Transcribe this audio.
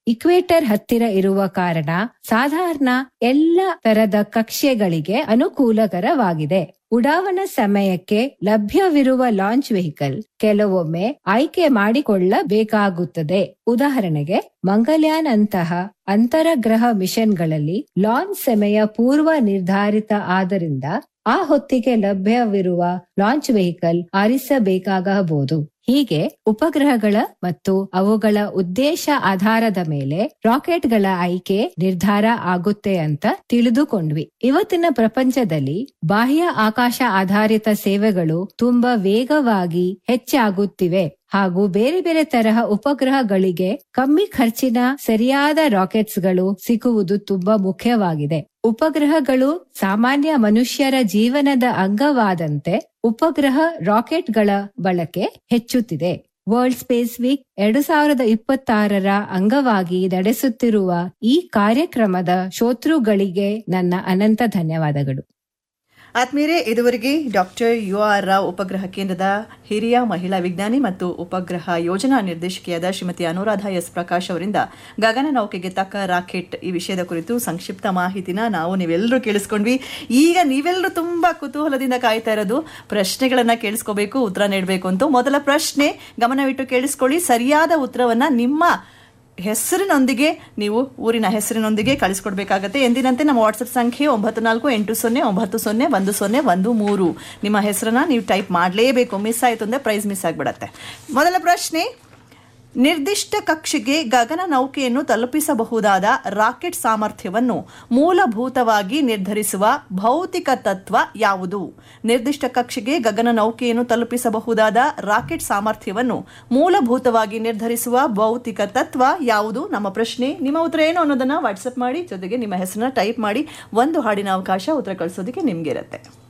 equator ಹತ್ತಿರ ಇರುವ ಕಾರಣ ಸಾಧಾರಣ ಎಲ್ಲ ತರದ ಕಕ್ಷೆಗಳಿಗೆ ಅನುಕೂಲಕರವಾಗಿದೆ ಉಡಾವಣಾ ಸಮಯಕ್ಕೆ ಲಭ್ಯವಿರುವ ಲಾಂಚ್ ವೆಹಿಕಲ್ ಕೆಲವೊಮ್ಮೆ ಆಯ್ಕೆ ಮಾಡಿಕೊಳ್ಳಬೇಕಾಗುತ್ತದೆ ಉದಾಹರಣೆಗೆ ಮಂಗಲ್ಯಾನ್ ಅಂತಹ ಅಂತರಗ್ರಹ ಮಿಷನ್ಗಳಲ್ಲಿ ಲಾಂಚ್ ಸಮಯ ಪೂರ್ವ ನಿರ್ಧಾರಿತ ಆದ್ದರಿಂದ ಆ ಹೊತ್ತಿಗೆ ಲಭ್ಯವಿರುವ ಲಾಂಚ್ ವೆಹಿಕಲ್ ಆರಿಸಬೇಕಾಗಬಹುದು ಹೀಗೆ ಉಪಗ್ರಹಗಳ ಮತ್ತು ಅವುಗಳ ಉದ್ದೇಶ ಆಧಾರದ ಮೇಲೆ ರಾಕೆಟ್ಗಳ ಆಯ್ಕೆ ನಿರ್ಧಾರ ಆಗುತ್ತೆ ಅಂತ ತಿಳಿದುಕೊಂಡ್ವಿ ಇವತ್ತಿನ ಪ್ರಪಂಚದಲ್ಲಿ ಬಾಹ್ಯ ಆಕಾಶ ಆಧಾರಿತ ಸೇವೆಗಳು ತುಂಬಾ ವೇಗವಾಗಿ ಹೆಚ್ಚಾಗುತ್ತಿವೆ ಹಾಗೂ ಬೇರೆ ಬೇರೆ ತರಹ ಉಪಗ್ರಹಗಳಿಗೆ ಕಮ್ಮಿ ಖರ್ಚಿನ ಸರಿಯಾದ ರಾಕೆಟ್ಸ್ಗಳು ಸಿಗುವುದು ತುಂಬಾ ಮುಖ್ಯವಾಗಿದೆ ಉಪಗ್ರಹಗಳು ಸಾಮಾನ್ಯ ಮನುಷ್ಯರ ಜೀವನದ ಅಂಗವಾದಂತೆ ಉಪಗ್ರಹ ರಾಕೆಟ್ಗಳ ಬಳಕೆ ಹೆಚ್ಚುತ್ತಿದೆ ವರ್ಲ್ಡ್ ಸ್ಪೇಸ್ ವೀಕ್ ಎರಡು ಸಾವಿರದ ಇಪ್ಪತ್ತಾರರ ಅಂಗವಾಗಿ ನಡೆಸುತ್ತಿರುವ ಈ ಕಾರ್ಯಕ್ರಮದ ಶೋತೃಗಳಿಗೆ ನನ್ನ ಅನಂತ ಧನ್ಯವಾದಗಳು ಆತ್ಮೀಯರೇ ಇದುವರೆಗೆ ಡಾಕ್ಟರ್ ಯು ಆರ್ ರಾವ್ ಉಪಗ್ರಹ ಕೇಂದ್ರದ ಹಿರಿಯ ಮಹಿಳಾ ವಿಜ್ಞಾನಿ ಮತ್ತು ಉಪಗ್ರಹ ಯೋಜನಾ ನಿರ್ದೇಶಕಿಯಾದ ಶ್ರೀಮತಿ ಅನುರಾಧ ಎಸ್ ಪ್ರಕಾಶ್ ಅವರಿಂದ ಗಗನನೌಕೆಗೆ ತಕ್ಕ ರಾಕೆಟ್ ಈ ವಿಷಯದ ಕುರಿತು ಸಂಕ್ಷಿಪ್ತ ಮಾಹಿತಿನ ನಾವು ನೀವೆಲ್ಲರೂ ಕೇಳಿಸ್ಕೊಂಡ್ವಿ ಈಗ ನೀವೆಲ್ಲರೂ ತುಂಬಾ ಕುತೂಹಲದಿಂದ ಕಾಯ್ತಾ ಇರೋದು ಪ್ರಶ್ನೆಗಳನ್ನ ಕೇಳಿಸ್ಕೋಬೇಕು ಉತ್ತರ ನೀಡಬೇಕು ಅಂತ ಮೊದಲ ಪ್ರಶ್ನೆ ಗಮನವಿಟ್ಟು ಕೇಳಿಸ್ಕೊಳ್ಳಿ ಸರಿಯಾದ ಉತ್ತರವನ್ನ ನಿಮ್ಮ ಹೆಸರಿನೊಂದಿಗೆ ನೀವು ಊರಿನ ಹೆಸರಿನೊಂದಿಗೆ ಕಳಿಸ್ಕೊಡ್ಬೇಕಾಗತ್ತೆ ಎಂದಿನಂತೆ ನಮ್ಮ ವಾಟ್ಸಪ್ ಸಂಖ್ಯೆ ಒಂಬತ್ತು ನಾಲ್ಕು ಎಂಟು ಸೊನ್ನೆ ಒಂಬತ್ತು ಸೊನ್ನೆ ಒಂದು ಸೊನ್ನೆ ಒಂದು ಮೂರು ನಿಮ್ಮ ಹೆಸರನ್ನ ನೀವು ಟೈಪ್ ಮಾಡಲೇಬೇಕು ಮಿಸ್ ಆಯಿತು ಅಂದರೆ ಪ್ರೈಸ್ ಮಿಸ್ ಆಗಿಬಿಡತ್ತೆ ಮೊದಲ ಪ್ರಶ್ನೆ ನಿರ್ದಿಷ್ಟ ಕಕ್ಷೆಗೆ ಗಗನ ನೌಕೆಯನ್ನು ತಲುಪಿಸಬಹುದಾದ ರಾಕೆಟ್ ಸಾಮರ್ಥ್ಯವನ್ನು ಮೂಲಭೂತವಾಗಿ ನಿರ್ಧರಿಸುವ ಭೌತಿಕ ತತ್ವ ಯಾವುದು ನಿರ್ದಿಷ್ಟ ಕಕ್ಷೆಗೆ ಗಗನ ನೌಕೆಯನ್ನು ತಲುಪಿಸಬಹುದಾದ ರಾಕೆಟ್ ಸಾಮರ್ಥ್ಯವನ್ನು ಮೂಲಭೂತವಾಗಿ ನಿರ್ಧರಿಸುವ ಭೌತಿಕ ತತ್ವ ಯಾವುದು ನಮ್ಮ ಪ್ರಶ್ನೆ ನಿಮ್ಮ ಉತ್ತರ ಏನು ಅನ್ನೋದನ್ನ ವಾಟ್ಸಪ್ ಮಾಡಿ ಜೊತೆಗೆ ನಿಮ್ಮ ಹೆಸರನ್ನ ಟೈಪ್ ಮಾಡಿ ಒಂದು ಹಾಡಿನ ಅವಕಾಶ ಉತ್ತರ ಕಳಿಸೋದಕ್ಕೆ ನಿಮ್ಗೆ ಇರುತ್ತೆ